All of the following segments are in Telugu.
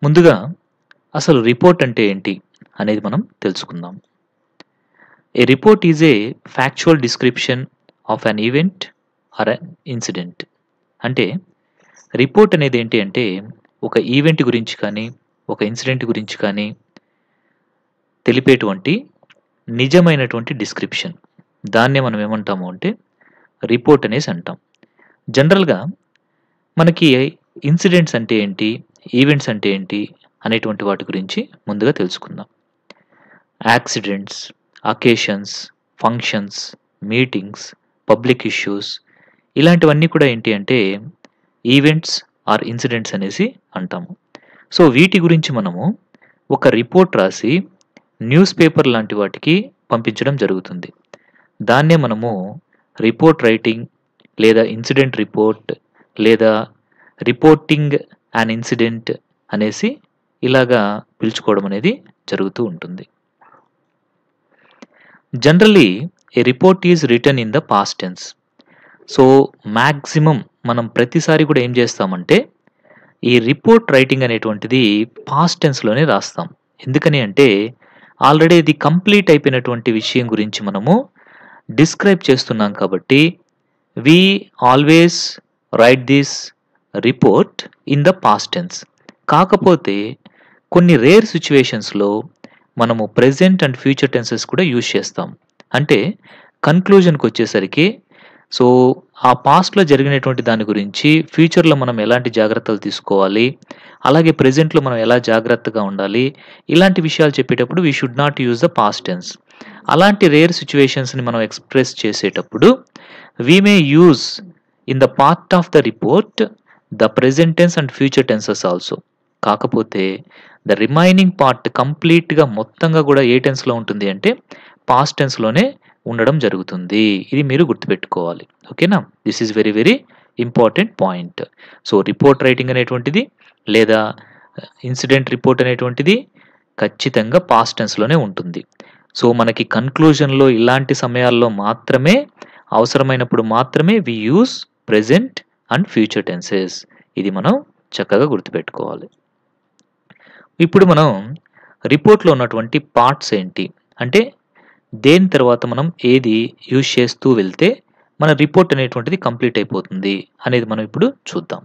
ముందుగా అసలు రిపోర్ట్ అంటే ఏంటి అనేది మనం తెలుసుకుందాం a report is a factual description of an event or an incident అంటే రిపోర్ట్ అనేది ఏంటి అంటే ఒక ఈవెంట్ గురించి కానీ ఒక ఇన్సిడెంట్ గురించి కానీ తెలిపేటువంటి నిజమైనటువంటి డిస్క్రిప్షన్ దాన్నే మనం ఏమంటాము అంటే రిపోర్ట్ అనేసి అంటాం జనరల్గా మనకి ఇన్సిడెంట్స్ అంటే ఏంటి ఈవెంట్స్ అంటే ఏంటి అనేటువంటి వాటి గురించి ముందుగా తెలుసుకుందాం accidents occasions functions meetings public issues ఇలాంటివన్నీ కూడా ఏంటి అంటే ఈవెంట్స్ ఆర్ ఇన్సిడెంట్స్ అనేసి అంటాము సో వీటి గురించి మనము ఒక రిపోర్ట్ రాసి న్యూస్ పేపర్ లాంటి వాటికి పంపించడం జరుగుతుంది దాన్నే మనము రిపోర్ట్ రైటింగ్ లేదా ఇన్సిడెంట్ రిపోర్ట్ లేదా రిపోర్టింగ్ అన్ ఇన్సిడెంట్ అనేసి ఇలాగా పిలుచుకోవడం అనేది జరుగుతూ ఉంటుంది generally a report is written in the past tense so maximum మనం ప్రతిసారి కూడా ఏం చేస్తామంటే ఈ రిపోర్ట్ రైటింగ్ అనేటువంటిది పాస్ట్ టెన్స్లోనే రాస్తాం ఎందుకని అంటే ఆల్రెడీ ఇది కంప్లీట్ అయిపోయినటువంటి విషయం గురించి మనము డిస్క్రైబ్ చేస్తున్నాం కాబట్టి we always write this report in the past tense కాకపోతే కొన్ని రేర్ సిచ్యువేషన్స్లో మనము ప్రెజెంట్ అండ్ ఫ్యూచర్ టెన్సెస్ కూడా యూజ్ చేస్తాం అంటే కన్క్లూజన్కి వచ్చేసరికి సో ఆ పాస్ట్లో జరిగినటువంటి దాని గురించి ఫ్యూచర్లో మనం ఎలాంటి జాగ్రత్తలు తీసుకోవాలి అలాగే ప్రెజెంట్లో మనం ఎలా జాగ్రత్తగా ఉండాలి ఇలాంటి విషయాలు చెప్పేటప్పుడు we should not use the past tense అలాంటి రేర్ సిచ్యువేషన్స్ని మనం ఎక్స్ప్రెస్ చేసేటప్పుడు we may use in the part of the report the present tense and future tenses also కాకపోతే ద రిమైనింగ్ పార్ట్ కంప్లీట్గా మొత్తంగా కూడా ఏ టెన్స్లో ఉంటుంది అంటే పాస్ట్ టెన్స్లోనే ఉండడం జరుగుతుంది ఇది మీరు గుర్తుపెట్టుకోవాలి ఓకేనా this is very very important point so report writing అనేటువంటిది లేదా ఇన్సిడెంట్ రిపోర్ట్ అనేటువంటిది ఖచ్చితంగా పాస్ట్ టెన్స్లోనే ఉంటుంది సో మనకి కన్క్లూజన్లో ఇలాంటి సమయాల్లో మాత్రమే అవసరమైనప్పుడు మాత్రమే we use present and future tenses ఇది మనం చక్కగా గుర్తుపెట్టుకోవాలి ఇప్పుడు మనం రిపోర్ట్లో ఉన్నటువంటి పార్ట్స్ ఏంటి అంటే దేని తర్వాత మనం ఏది యూజ్ చేస్తూ వెళ్తే మన రిపోర్ట్ అనేటువంటిది కంప్లీట్ అయిపోతుంది అనేది మనం ఇప్పుడు చూద్దాం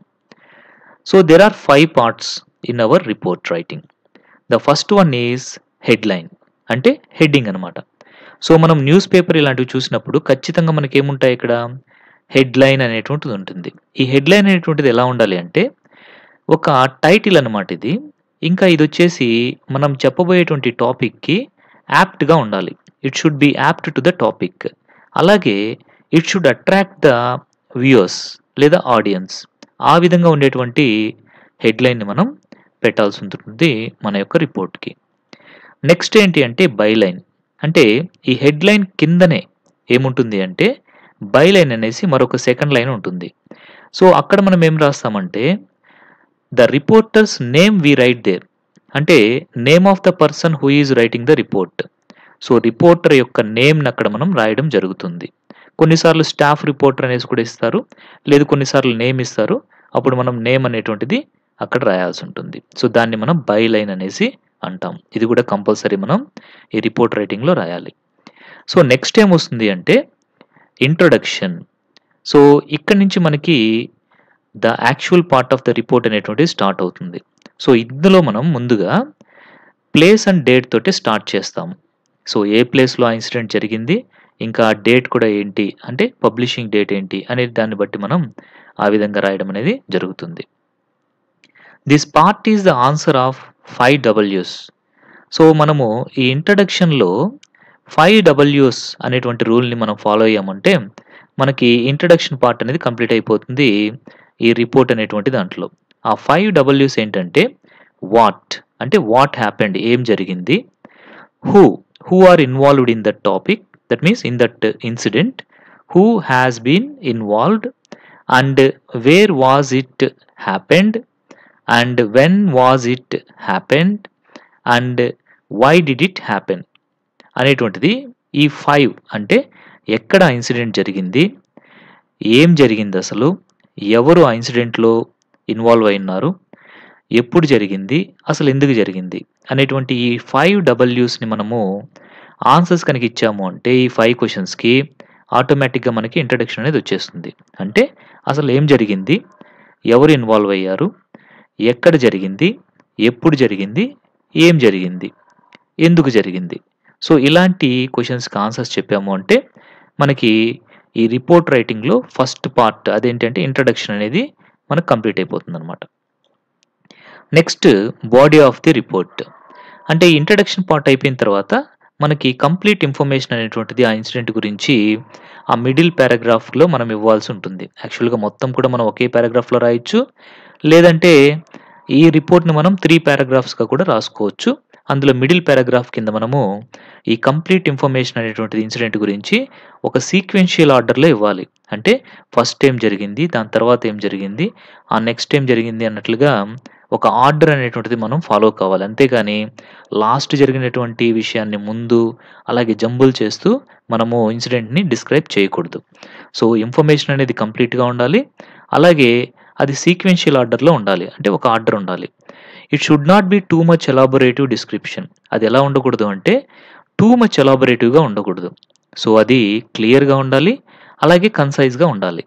so there are five parts in our report writing the first one is headline అంటే హెడ్డింగ్ అనమాట సో మనం న్యూస్ పేపర్ ఇలాంటివి చూసినప్పుడు ఖచ్చితంగా మనకి ఏముంటాయి ఇక్కడ హెడ్లైన్ అనేటువంటిది ఉంటుంది ఈ హెడ్లైన్ అనేటువంటిది ఎలా ఉండాలి అంటే ఒక టైటిల్ అనమాట ఇది ఇంకా ఇది వచ్చేసి మనం చెప్పబోయేటువంటి టాపిక్కి యాప్ట్గా ఉండాలి it should be apt to the topic అలాగే it should attract the viewers లేదా ఆడియన్స్ ఆ విధంగా ఉండేటువంటి హెడ్లైన్ని మనం పెట్టాల్సి ఉంటుంది మన యొక్క రిపోర్ట్కి నెక్స్ట్ ఏంటి అంటే బైలైన్ అంటే ఈ హెడ్లైన్ కిందనే ఏముంటుంది అంటే బైలైన్ అనేసి మరొక సెకండ్ లైన్ ఉంటుంది సో అక్కడ మనం ఏం రాస్తామంటే the reporter's name we write there అంటే name of the person who is writing the report so reporter యొక్క నేమ్ని అక్కడ మనం రాయడం జరుగుతుంది కొన్నిసార్లు స్టాఫ్ రిపోర్టర్ అనేసి కూడా ఇస్తారు లేదు కొన్నిసార్లు నేమ్ ఇస్తారు అప్పుడు మనం నేమ్ అనేటువంటిది అక్కడ రాయాల్సి ఉంటుంది సో దాన్ని మనం బై లైన్ అనేసి అంటాం ఇది కూడా కంపల్సరీ మనం ఈ రిపోర్ట్ రైటింగ్లో రాయాలి సో నెక్స్ట్ ఏం వస్తుంది అంటే ఇంట్రొడక్షన్ సో ఇక్కడి నుంచి మనకి the actual part of the report అనేటువంటిది స్టార్ట్ అవుతుంది సో ఇందులో మనం ముందుగా ప్లేస్ అండ్ డేట్ తోటి స్టార్ట్ చేస్తాం సో ఏ ప్లేస్లో ఆ ఇన్సిడెంట్ జరిగింది ఇంకా డేట్ కూడా ఏంటి అంటే పబ్లిషింగ్ డేట్ ఏంటి అనేది దాన్ని బట్టి మనం ఆ విధంగా రాయడం అనేది జరుగుతుంది this part is the answer of five డబ్ల్యూస్ సో మనము ఈ ఇంట్రడక్షన్లో ఫైవ్ డబ్ల్యూస్ అనేటువంటి రూల్ని మనం ఫాలో అయ్యామంటే మనకి ఇంట్రడక్షన్ పార్ట్ అనేది కంప్లీట్ అయిపోతుంది ఈ రిపోర్ట్ అనేటువంటి దాంట్లో ఆ ఫైవ్ డబ్ల్యూస్ ఏంటంటే వాట్ అంటే వాట్ హ్యాపెండ్ ఏం జరిగింది who who are involved in that topic that means in that incident who has been involved and where was it happened and when was it happened and why did it happen అనేటువంటిది ఈ ఫైవ్ అంటే ఎక్కడ ఇన్సిడెంట్ జరిగింది ఏం జరిగింది అసలు ఎవరు ఆ ఇన్సిడెంట్లో ఇన్వాల్వ్ అయి ఉన్నారు ఎప్పుడు జరిగింది అసలు ఎందుకు జరిగింది అనేటువంటి ఈ ఫైవ్ డబ్ల్యూస్ని మనము ఆన్సర్స్ కనుక ఇచ్చాము అంటే ఈ ఫైవ్ క్వశ్చన్స్కి ఆటోమేటిక్గా మనకి ఇంట్రడక్షన్ అనేది వచ్చేస్తుంది అంటే అసలు ఏం జరిగింది ఎవరు ఇన్వాల్వ్ అయ్యారు ఎక్కడ జరిగింది ఎప్పుడు జరిగింది ఏం జరిగింది ఎందుకు జరిగింది సో ఇలాంటి క్వశ్చన్స్కి ఆన్సర్స్ చెప్పాము అంటే మనకి ఈ రిపోర్ట్ రైటింగ్లో ఫస్ట్ పార్ట్ అదేంటంటే ఇంట్రడక్షన్ అనేది మనకు కంప్లీట్ అయిపోతుంది అనమాట next body of the report అంటే ఇంట్రడక్షన్ పార్ట్ అయిపోయిన తర్వాత మనకి కంప్లీట్ ఇన్ఫర్మేషన్ అనేటువంటిది ఆ ఇన్సిడెంట్ గురించి ఆ మిడిల్ పారాగ్రాఫ్లో మనం ఇవ్వాల్సి ఉంటుంది యాక్చువల్గా మొత్తం కూడా మనం ఒకే పారాగ్రాఫ్లో రాయొచ్చు లేదంటే ఈ రిపోర్ట్ని మనం త్రీ పారాగ్రాఫ్స్గా కూడా రాసుకోవచ్చు అందులో మిడిల్ పారాగ్రాఫ్ కింద మనము ఈ కంప్లీట్ ఇన్ఫర్మేషన్ అనేటువంటిది ఇన్సిడెంట్ గురించి ఒక సీక్వెన్షియల్ ఆర్డర్లో ఇవ్వాలి అంటే ఫస్ట్ ఏం జరిగింది దాని తర్వాత ఏం జరిగింది ఆ నెక్స్ట్ ఏం జరిగింది అన్నట్లుగా ఒక ఆర్డర్ అనేటువంటిది మనం ఫాలో కావాలి అంతేగాని లాస్ట్ జరిగినటువంటి విషయాన్ని ముందు అలాగే జంబుల్ చేస్తూ మనము ఇన్సిడెంట్ని డిస్క్రైబ్ చేయకూడదు సో ఇన్ఫర్మేషన్ అనేది కంప్లీట్గా ఉండాలి అలాగే అది సీక్వెన్షియల్ ఆర్డర్లో ఉండాలి అంటే ఒక ఆర్డర్ ఉండాలి it should not be too much elaborative description అది ఎలా ఉండకూడదు అంటే టూ మచ్ ఎలాబొరేటివ్గా ఉండకూడదు సో అది క్లియర్గా ఉండాలి అలాగే కన్సైజ్గా ఉండాలి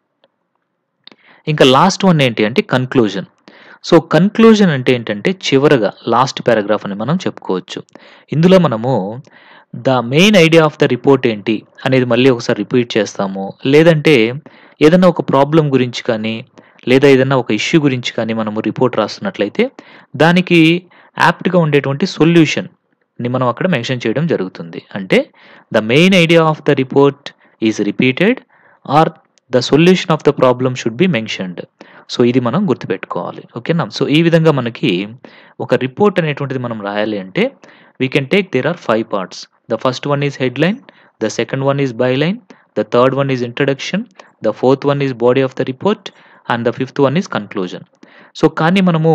ఇంకా లాస్ట్ వన్ ఏంటి అంటే కన్క్లూజన్ సో కన్క్లూజన్ అంటే ఏంటంటే చివరగా లాస్ట్ పారాగ్రాఫ్ అని మనం చెప్పుకోవచ్చు ఇందులో మనము the main idea of the report ఏంటి అనేది మళ్ళీ ఒకసారి రిపీట్ చేస్తాము లేదంటే ఏదైనా ఒక ప్రాబ్లం గురించి కానీ లేదా ఏదైనా ఒక ఇష్యూ గురించి కానీ మనము రిపోర్ట్ రాస్తున్నట్లయితే దానికి యాప్ట్గా ఉండేటువంటి సొల్యూషన్ని మనం అక్కడ మెన్షన్ చేయడం జరుగుతుంది అంటే the main idea of the report is repeated or the solution of the problem should be mentioned so ఇది మనం గుర్తుపెట్టుకోవాలి ఓకేనా సో ఈ విధంగా మనకి ఒక రిపోర్ట్ అనేటువంటిది మనం రాయాలి అంటే we can take there are five parts the first one is headline the second one is byline the third one is introduction the fourth one is body of the report and the fifth one is conclusion so కానీ మనము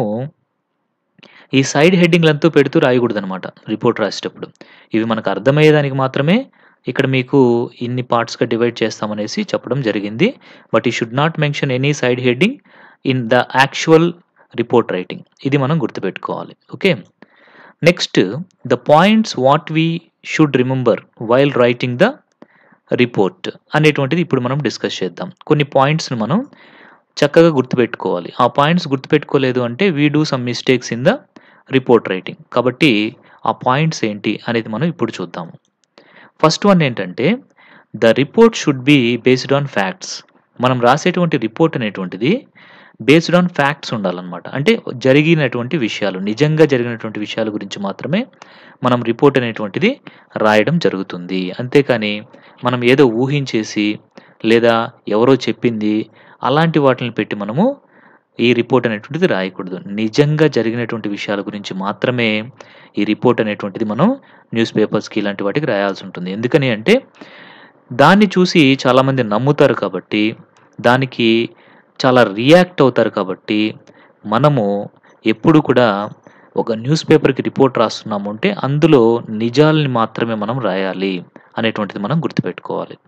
ఈ సైడ్ హెడ్డింగ్లంతా పెడుతూ రాయకూడదు అనమాట రిపోర్ట్ రాసేటప్పుడు ఇవి మనకు అర్థమయ్యేదానికి మాత్రమే ఇక్కడ మీకు ఇన్ని పార్ట్స్గా డివైడ్ చేస్తామనేసి చెప్పడం జరిగింది but we should not mention any side heading in the actual report writing ఇది మనం గుర్తుపెట్టుకోవాలి okay next the points what we should remember while writing the report అనేటువంటిది ఇప్పుడు మనం డిస్కస్ చేద్దాం కొన్ని పాయింట్స్ని మనం చక్కగా గుర్తుపెట్టుకోవాలి ఆ పాయింట్స్ గుర్తుపెట్టుకోలేదు అంటే we do some mistakes in the report writing కాబట్టి ఆ పాయింట్స్ ఏంటి అనేది మనం ఇప్పుడు చూద్దాము ఫస్ట్ వన్ ఏంటంటే the report should be based on facts మనం రాసేటువంటి రిపోర్ట్ అనేటువంటిది బేస్డ్ ఆన్ ఫ్యాక్ట్స్ ఉండాలన్నమాట అంటే జరిగినటువంటి విషయాలు నిజంగా జరిగినటువంటి విషయాల గురించి మాత్రమే మనం రిపోర్ట్ అనేటువంటిది రాయడం జరుగుతుంది అంతేకాని మనం ఏదో ఊహించేసి లేదా ఎవరో చెప్పింది అలాంటి వాటిని పెట్టి మనము ఈ రిపోర్ట్ అనేటువంటిది రాయకూడదు నిజంగా జరిగినటువంటి విషయాల గురించి మాత్రమే ఈ రిపోర్ట్ అనేటువంటిది మనం న్యూస్ పేపర్స్కి ఇలాంటి వాటికి రాయాల్సి ఉంటుంది ఎందుకని అంటే దాన్ని చూసి చాలామంది నమ్ముతారు కాబట్టి దానికి చాలా రియాక్ట్ అవుతారు కాబట్టి మనము ఎప్పుడు కూడా ఒక న్యూస్ పేపర్కి రిపోర్ట్ రాస్తున్నాము అంటే అందులో నిజాలని మాత్రమే మనం రాయాలి అనేటువంటిది మనం గుర్తుపెట్టుకోవాలి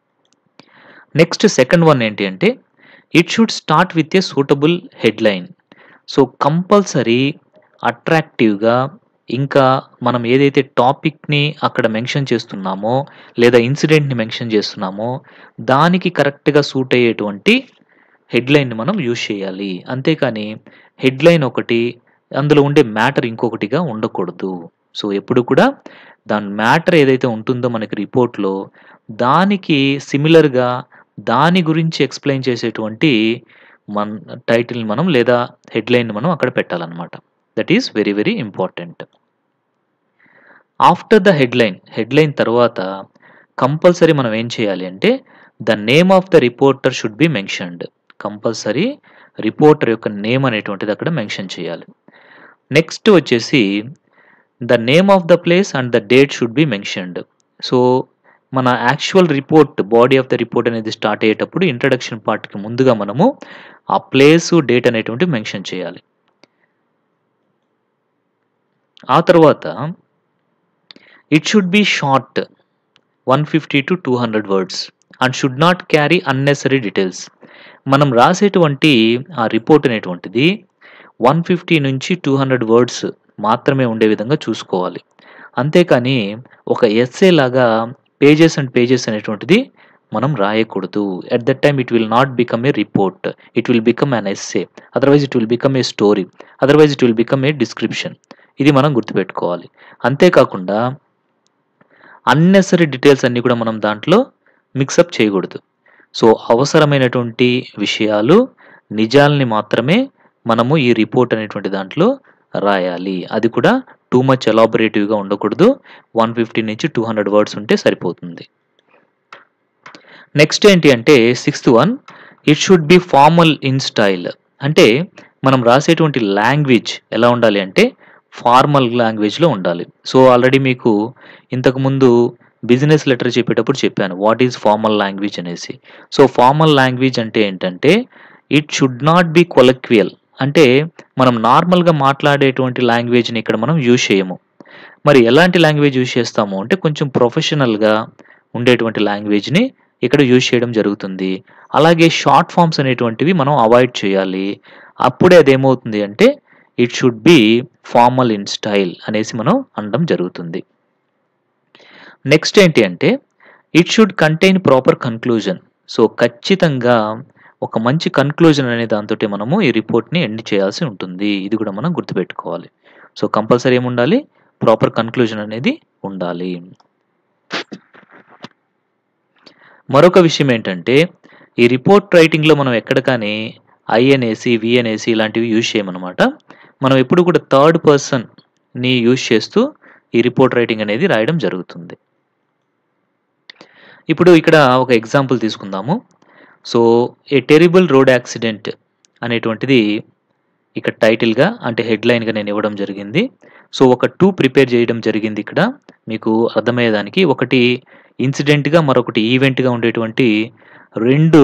నెక్స్ట్ సెకండ్ వన్ ఏంటి అంటే it should start with a suitable headline so compulsory అట్రాక్టివ్గా ఇంకా మనం ఏదైతే టాపిక్ని అక్కడ మెన్షన్ చేస్తున్నామో లేదా ఇన్సిడెంట్ని మెన్షన్ చేస్తున్నామో దానికి కరెక్ట్గా సూట్ అయ్యేటువంటి హెడ్లైన్ని మనం యూజ్ చేయాలి అంతేకాని హెడ్లైన్ ఒకటి అందులో ఉండే మ్యాటర్ ఇంకొకటిగా ఉండకూడదు సో ఎప్పుడు కూడా దాని మ్యాటర్ ఏదైతే ఉంటుందో మనకి రిపోర్ట్లో దానికి సిమిలర్గా దాని గురించి ఎక్స్ప్లెయిన్ చేసేటువంటి మన టైటిల్ మనం లేదా హెడ్లైన్ మనం అక్కడ పెట్టాలన్నమాట that is very very important after the headline headline తర్వాత కంపల్సరీ మనం ఏం చేయాలి అంటే the name of the reporter should be mentioned compulsory reporter యొక్క నేమ్ అనేటువంటిది అక్కడ మెన్షన్ చేయాలి నెక్స్ట్ వచ్చేసి the name of the place and the date should be mentioned so మన actual report body of the report అనేది స్టార్ట్ అయ్యేటప్పుడు ఇంట్రడక్షన్ పార్ట్కి ముందుగా మనము ఆ ప్లేసు డేట్ అనేటువంటి మెన్షన్ చేయాలి ఆ తర్వాత it should be short one fifty to two hundred words and should not carry unnecessary details మనం రాసేటువంటి ఆ రిపోర్ట్ అనేటువంటిది వన్ ఫిఫ్టీ నుంచి టూ హండ్రెడ్ వర్డ్స్ మాత్రమే ఉండే విధంగా చూసుకోవాలి అంతేకాని ఒక ఎస్సే లాగా పేజెస్ అండ్ పేజెస్ అనేటువంటిది మనం రాయకూడదు at that time it will not become a report it will become an essay otherwise it will become a story otherwise it will become a description ఇది మనం గుర్తుపెట్టుకోవాలి అంతేకాకుండా అన్నెసరీ డీటెయిల్స్ అన్నీ కూడా మనం దాంట్లో మిక్సప్ చేయకూడదు సో అవసరమైనటువంటి విషయాలు నిజాల్ని మాత్రమే మనము ఈ రిపోర్ట్ అనేటువంటి దాంట్లో రాయాలి అది కూడా టూ మచ్ ఎలాబొరేటివ్గా ఉండకూడదు వన్ ఫిఫ్టీ నుంచి టూ హండ్రెడ్ వర్డ్స్ ఉంటే సరిపోతుంది నెక్స్ట్ ఏంటి అంటే sixth one it should be formal in style అంటే మనం రాసేటువంటి లాంగ్వేజ్ ఎలా ఉండాలి అంటే ఫార్మల్ లాంగ్వేజ్లో ఉండాలి సో ఆల్రెడీ మీకు ఇంతకుముందు బిజినెస్ లెటర్ చెప్పేటప్పుడు చెప్పాను వాట్ ఈజ్ ఫార్మల్ లాంగ్వేజ్ అనేసి సో ఫార్మల్ లాంగ్వేజ్ అంటే ఏంటంటే it should not be colloquial అంటే మనం నార్మల్గా మాట్లాడేటువంటి లాంగ్వేజ్ని ఇక్కడ మనం యూజ్ చేయము మరి ఎలాంటి లాంగ్వేజ్ యూజ్ చేస్తాము అంటే కొంచెం ప్రొఫెషనల్గా ఉండేటువంటి లాంగ్వేజ్ని ఇక్కడ యూజ్ చేయడం జరుగుతుంది అలాగే షార్ట్ ఫామ్స్ అనేటువంటివి మనం అవాయిడ్ చేయాలి అప్పుడే అదేమవుతుంది అంటే it should be formal in style అనేసి మనం అనడం జరుగుతుంది నెక్స్ట్ ఏంటి అంటే it should contain proper conclusion so ఖచ్చితంగా ఒక మంచి కన్క్లూజన్ అనే దాంతో మనము ఈ రిపోర్ట్ని ఎండ్ చేయాల్సి ఉంటుంది ఇది కూడా మనం గుర్తుపెట్టుకోవాలి సో కంపల్సరీ ఏముండాలి ప్రాపర్ కన్క్లూజన్ అనేది ఉండాలి మరొక విషయం ఏంటంటే ఈ రిపోర్ట్ రైటింగ్లో మనం ఎక్కడ కానీ ఐ అనేసి వి అనేసి ఇలాంటివి యూజ్ చేయమన్నమాట మనం ఎప్పుడు కూడా థర్డ్ పర్సన్ని యూజ్ చేస్తూ ఈ రిపోర్ట్ రైటింగ్ అనేది రాయడం జరుగుతుంది ఇప్పుడు ఇక్కడ ఒక ఎగ్జాంపుల్ తీసుకుందాము so a terrible road accident అనేటువంటిది ఇక్కడ టైటిల్గా అంటే హెడ్లైన్గా నేను ఇవ్వడం జరిగింది సో ఒక టూ ప్రిపేర్ చేయడం జరిగింది ఇక్కడ మీకు అర్థమయ్యేదానికి ఒకటి ఇన్సిడెంట్గా మరొకటి ఈవెంట్గా ఉండేటువంటి రెండు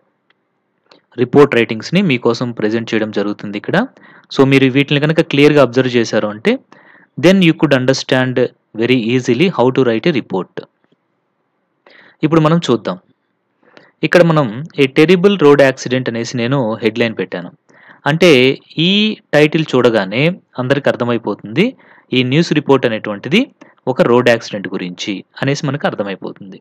రిపోర్ట్ రైటింగ్స్ని మీకోసం ప్రజెంట్ చేయడం జరుగుతుంది ఇక్కడ సో మీరు వీటిని కనుక క్లియర్గా అబ్జర్వ్ చేశారు అంటే then you could understand very easily how to write a report ఇప్పుడు మనం చూద్దాం ఇక్కడ మనం ఏ టెరిబుల్ రోడ్ యాక్సిడెంట్ అనేసి నేను హెడ్లైన్ పెట్టాను అంటే ఈ టైటిల్ చూడగానే అందరికి అర్థమైపోతుంది ఈ న్యూస్ రిపోర్ట్ అనేటువంటిది ఒక రోడ్ యాక్సిడెంట్ గురించి అనేసి మనకు అర్థమైపోతుంది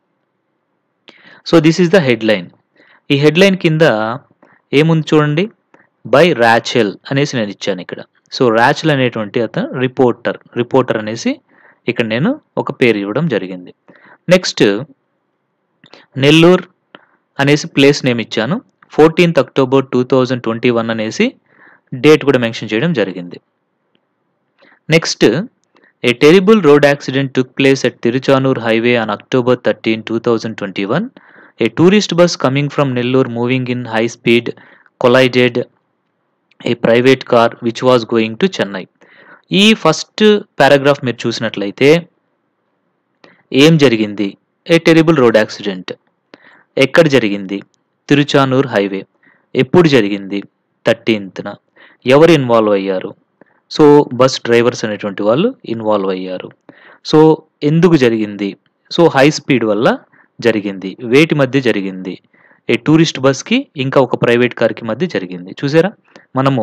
so this is the headline ఈ హెడ్లైన్ కింద ఏముంది చూడండి బై ర్యాచెల్ అనేసి నేను ఇచ్చాను ఇక్కడ సో ర్యాచెల్ అనేటువంటి అతను రిపోర్టర్ రిపోర్టర్ అనేసి ఇక్కడ నేను ఒక పేరు ఇవ్వడం జరిగింది నెక్స్ట్ నెల్లూరు అనేసి ప్లేస్ నేమ్ ఇచ్చాను fourteenth October two thousand twenty one అనేసి డేట్ కూడా మెన్షన్ చేయడం జరిగింది next a terrible road accident took place at Tiruchanur highway on October thirteen two thousand twenty one a tourist bus coming from Nellore moving in high speed collided a private car which was going to Chennai ఈ ఫస్ట్ పారాగ్రాఫ్ మీరు చూసినట్లయితే ఏం జరిగింది ఏ టెరిబుల్ రోడ్ యాక్సిడెంట్ ఎక్కడ జరిగింది తిరుచానూర్ హైవే ఎప్పుడు జరిగింది థర్టీన్త్న ఎవరు ఇన్వాల్వ్ అయ్యారు సో బస్ డ్రైవర్స్ అనేటువంటి వాళ్ళు ఇన్వాల్వ్ అయ్యారు సో ఎందుకు జరిగింది సో హై స్పీడ్ వల్ల జరిగింది వేటి మధ్య జరిగింది ఏ టూరిస్ట్ బస్కి ఇంకా ఒక ప్రైవేట్ కార్కి మధ్య జరిగింది చూసారా మనము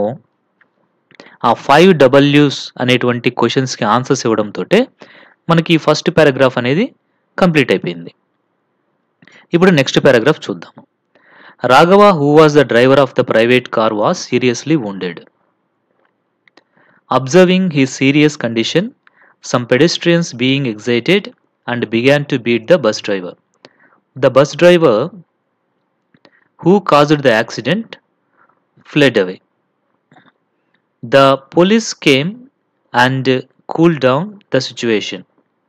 ఆ ఫైవ్ డబ్ల్యూస్ అనేటువంటి క్వశ్చన్స్కి ఆన్సర్స్ ఇవ్వడంతో మనకి ఈ ఫస్ట్ పారాగ్రాఫ్ అనేది కంప్లీట్ అయిపోయింది ఇప్పుడు నెక్స్ట్ పారాగ్రాఫ్ చూద్దాము Raghava who was the driver of the private car was seriously wounded observing his serious condition some pedestrians being excited and began to beat the bus driver the bus driver who caused the accident fled away the police came and cooled down the situation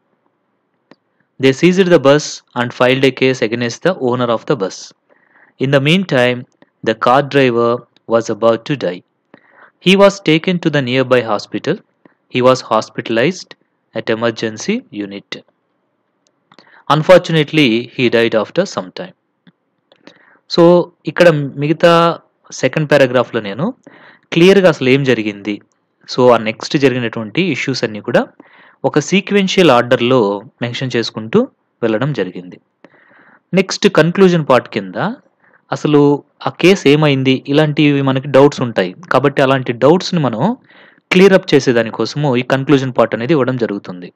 they seized the bus and filed a case against the owner of the bus. In the meantime, the car driver was about to die. He was taken to the nearby hospital. He was hospitalized at emergency unit. Unfortunately, he died after some time. So ఇక్కడ మిగతా సెకండ్ పారాగ్రాఫ్లో నేను క్లియర్గా అసలు ఏం జరిగింది సో ఆ నెక్స్ట్ జరిగినటువంటి ఇష్యూస్ అన్నీ కూడా ఒక సీక్వెన్షియల్ ఆర్డర్లో మెన్షన్ చేసుకుంటూ వెళ్ళడం జరిగింది నెక్స్ట్ కన్క్లూజన్ పార్ట్ కింద అసలు ఆ కేస్ ఏమైంది ఇలాంటివి మనకి డౌట్స్ ఉంటాయి కాబట్టి అలాంటి డౌట్స్ని మనం క్లియర్ అప్ చేసేదాని కోసము ఈ కన్క్లూజన్ పార్ట్ అనేది ఇవ్వడం జరుగుతుంది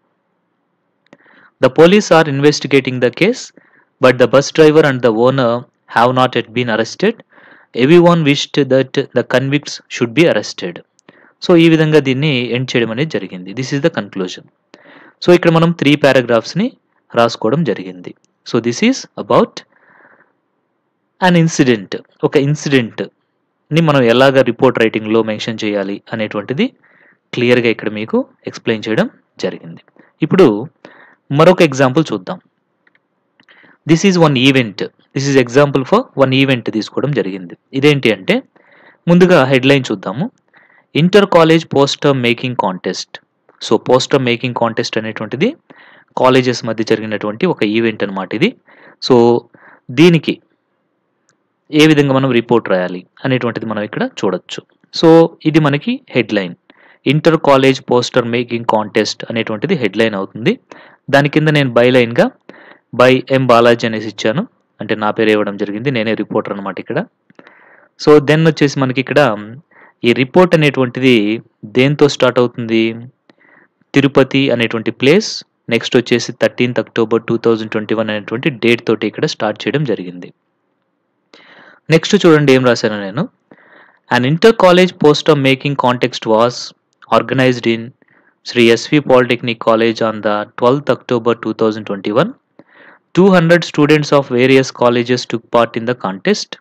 the police are investigating the case but the bus driver and the owner have not at been arrested every one wished that the convicts should be arrested so ఈ విధంగా దీన్ని ఎండ్ చేయడం అనేది జరిగింది this is the conclusion so ఇక్కడ మనం త్రీ పారాగ్రాఫ్స్ని రాసుకోవడం జరిగింది so this is about an incident ఒక ఇన్సిడెంట్ని మనం ఎలాగ రిపోర్ట్ రైటింగ్లో మెన్షన్ చేయాలి అనేటువంటిది క్లియర్గా ఇక్కడ మీకు ఎక్స్ప్లెయిన్ చేయడం జరిగింది ఇప్పుడు మరొక ఎగ్జాంపుల్ చూద్దాం this is one event this is example for one event తీసుకోవడం జరిగింది ఇదేంటి అంటే ముందుగా హెడ్లైన్ చూద్దాము inter college poster making contest so poster making contest అనేటువంటిది కాలేజెస్ మధ్య జరిగినటువంటి ఒక ఈవెంట్ అనమాట ఇది సో దీనికి ఏ విధంగా మనం రిపోర్ట్ రాయాలి అనేటువంటిది మనం ఇక్కడ చూడొచ్చు సో ఇది మనకి headline inter college poster making contest అనేటువంటిది హెడ్లైన్ అవుతుంది దాని కింద నేను బై లైన్గా బై ఎం బాలాజీ అనేసి ఇచ్చాను అంటే నా పేరు ఇవ్వడం జరిగింది నేనే రిపోర్టర్ అనమాట ఇక్కడ సో దెన్ వచ్చేసి మనకి ఇక్కడ ఈ రిపోర్ట్ అనేటువంటిది దేంతో స్టార్ట్ అవుతుంది తిరుపతి అనేటువంటి ప్లేస్ నెక్స్ట్ వచ్చేసి thirteenth October two thousand twenty one అనేటువంటి డేట్ తోటి ఇక్కడ స్టార్ట్ చేయడం జరిగింది నెక్స్ట్ చూడండి ఏం రాశాను నేను an inter college poster making context was organised in Shri SV polytechnic college on the twelfth October two thousand twenty one two hundred students of various colleges took part in the contest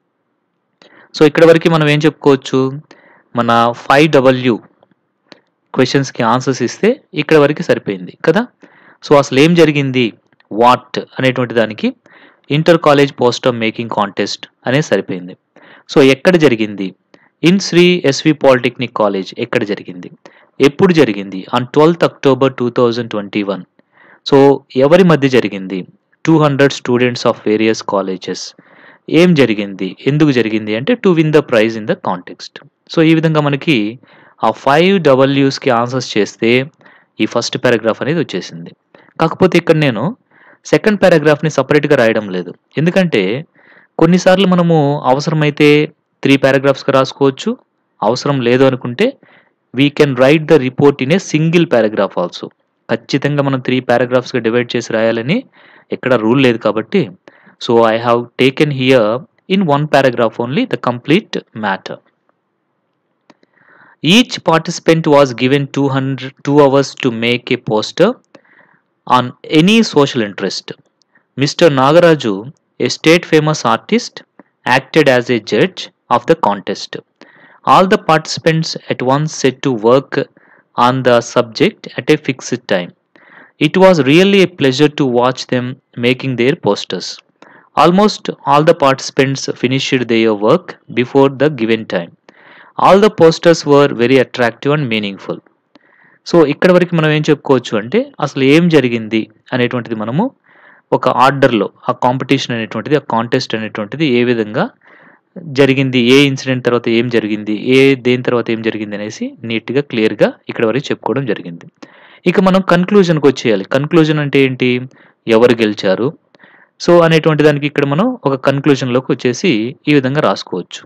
so ఇక్కడ వరకు మనం ఏం చెప్పుకోవచ్చు మన ఫైవ్ డబ్ల్యూ క్వశ్చన్స్కి ఆన్సర్స్ ఇస్తే ఇక్కడ వరకు సరిపోయింది కదా సో అసలు ఏం జరిగింది వాట్ అనేటువంటి దానికి inter college poster making contest అనేది సరిపోయింది సో ఎక్కడ జరిగింది in Shri SV polytechnic college ఎక్కడ జరిగింది ఎప్పుడు జరిగింది on twelfth October two thousand twenty one so ఎవరి మధ్య జరిగింది two hundred students of various colleges ఏం జరిగింది ఎందుకు జరిగింది అంటే to win the prize in the context so ఈ విధంగా మనకి ఆ ఫైవ్ డబ్ల్యూస్కి ఆన్సర్స్ చేస్తే ఈ ఫస్ట్ పారాగ్రాఫ్ అనేది వచ్చేసింది కాకపోతే ఇక్కడ నేను సెకండ్ పారాగ్రాఫ్ని సపరేట్గా రాయడం లేదు ఎందుకంటే కొన్నిసార్లు మనము అవసరమైతే త్రీ పారాగ్రాఫ్స్గా రాసుకోవచ్చు అవసరం లేదు అనుకుంటే we can write the report in a single paragraph also ఖచ్చితంగా మనం త్రీ పారాగ్రాఫ్స్గా డివైడ్ చేసి రాయాలని ఎక్కడ రూల్ లేదు కాబట్టి so I have taken here in one paragraph only the complete matter each participant was given two hundred two hours to make a poster on any social interest. Mr. Nagaraju, a state famous artist, acted as a judge of the contest. All the participants at once set to work on the subject at a fixed time. It was really a pleasure to watch them making their posters. Almost all the participants finished their work before the given time. All the posters were very attractive and meaningful. So ఇక్కడ వరకు మనం ఏం చెప్పుకోవచ్చు అంటే అసలు ఏం జరిగింది అనేటువంటిది మనము ఒక ఆర్డర్లో ఆ కాంపిటీషన్ అనేటువంటిది ఆ కాంటెస్ట్ అనేటువంటిది ఏ విధంగా జరిగింది ఏ ఇన్సిడెంట్ తర్వాత ఏం జరిగింది ఏ దేని తర్వాత ఏం జరిగింది అనేసి నీట్గా క్లియర్గా ఇక్కడ వరకు చెప్పుకోవడం జరిగింది ఇక మనం కన్క్లూజన్కి వచ్చేయాలి కన్క్లూజన్ అంటే ఏంటి ఎవరు గెలిచారు సో అనేటువంటి దానికి ఇక్కడ మనం ఒక కన్క్లూజన్లోకి వచ్చేసి ఈ విధంగా రాసుకోవచ్చు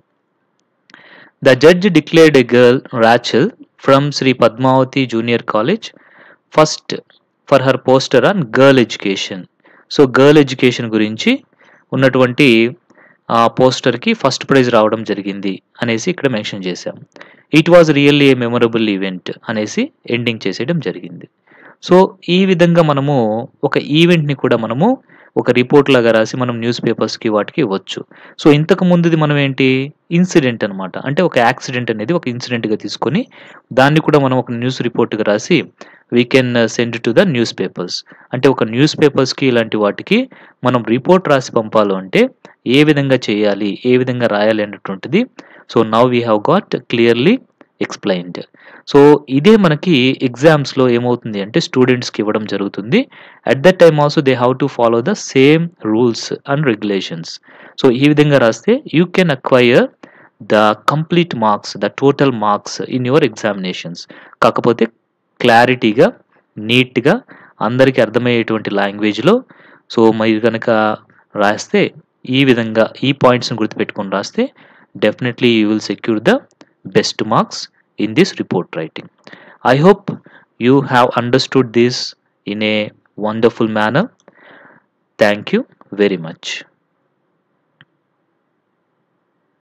the judge declared a girl Rachel from Shri Padmavathi junior college first for her poster on girl education so girl education గురించి ఉన్నటువంటి ఆ పోస్టర్కి ఫస్ట్ ప్రైజ్ రావడం జరిగింది అనేసి ఇక్కడ మెన్షన్ చేశాం it was really a memorable event అనేసి ఎండింగ్ చేసేయడం జరిగింది సో ఈ విధంగా మనము ఒక ఈవెంట్ని కూడా మనము ఒక రిపోర్ట్ లాగా రాసి మనం న్యూస్ పేపర్స్కి వాటికి ఇవ్వచ్చు సో ఇంతకు ముందుది మనం ఏంటి ఇన్సిడెంట్ అనమాట అంటే ఒక యాక్సిడెంట్ అనేది ఒక ఇన్సిడెంట్గా తీసుకొని దాన్ని కూడా మనం ఒక న్యూస్ రిపోర్ట్గా రాసి we can send to the newspapers అంటే ఒక న్యూస్ పేపర్స్కి ఇలాంటి వాటికి మనం రిపోర్ట్ రాసి పంపాలి అంటే ఏ విధంగా చేయాలి ఏ విధంగా రాయాలి అన్నటువంటిది so now we have got clearly explained so ఇదే మనకి ఎగ్జామ్స్లో ఏమవుతుంది అంటే స్టూడెంట్స్కి ఇవ్వడం జరుగుతుంది at that time also they have to follow the same rules and regulations so ఈ విధంగా రాస్తే you can acquire the complete marks the total marks in your examinations కాకపోతే క్లారిటీగా నీట్గా అందరికీ అర్థమయ్యేటువంటి లాంగ్వేజ్లో సో మీరు కనుక రాస్తే ఈ విధంగా ఈ పాయింట్స్ని గుర్తుపెట్టుకొని రాస్తే definitely you will secure the best marks in this report writing I hope you have understood this in a wonderful manner thank you very much